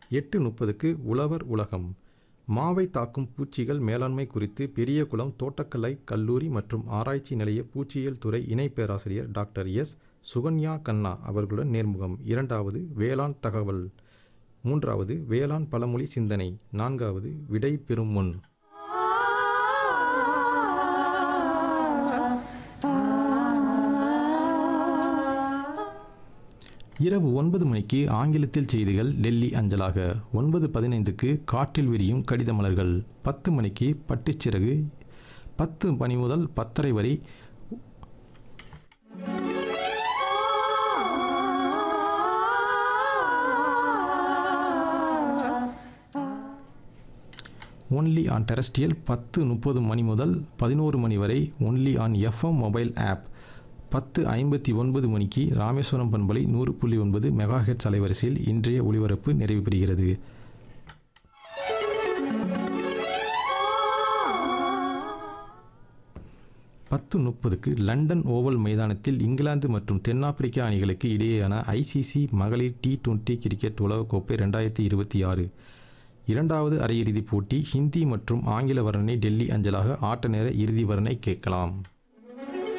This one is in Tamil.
எட்டு முப்பதுக்கு உழவர் உலகம் மாவை தாக்கும் பூச்சிகள் மேலாண்மை குறித்து பெரியகுளம் தோட்டக்கலை கல்லூரி மற்றும் ஆராய்ச்சி நிலைய பூச்சியியல் துறை இணை பேராசிரியர் டாக்டர் எஸ் சுகன்யா கண்ணா அவர்களுடன் நேர்முகம் இரண்டாவது வேளாண் தகவல் மூன்றாவது வேளாண் பழமொழி சிந்தனை நான்காவது விடை பெறும் முன் இரவு ஒன்பது மணிக்கு ஆங்கிலத்தில் செய்திகள் டெல்லி அஞ்சலாக ஒன்பது பதினைந்துக்கு காற்றில் விரியும் கடித மலர்கள் பத்து மணிக்கு பட்டுச்சிறகு பத்து மணி முதல் பத்தரை வரை ஒன்லி ஆன் டெரஸ்டியல் பத்து முப்பது மணி முதல் பதினோரு மணி வரை only on FM mobile app பத்து ஐம்பத்தி ஒன்பது மணிக்கு ராமேஸ்வரம் பண்பலை நூறு புள்ளி ஒன்பது மெகா ஹெட்ஸ் அலைவரிசையில் இன்றைய ஒளிபரப்பு நிறைவு பெறுகிறது பத்து முப்பதுக்கு லண்டன் ஓவல் மைதானத்தில் இங்கிலாந்து மற்றும் தென்னாப்பிரிக்கா அணிகளுக்கு இடையேயான ஐசிசி மகளிர் டி டுவெண்ட்டி கிரிக்கெட் உலகக்கோப்பை ரெண்டாயிரத்தி இருபத்தி ஆறு இரண்டாவது அரையிறுதிப் போட்டி ஹிந்தி மற்றும் ஆங்கில வர்ணனை டெல்லி அஞ்சலாக ஆட்ட நேர இறுதி வர்ணனை கேட்கலாம்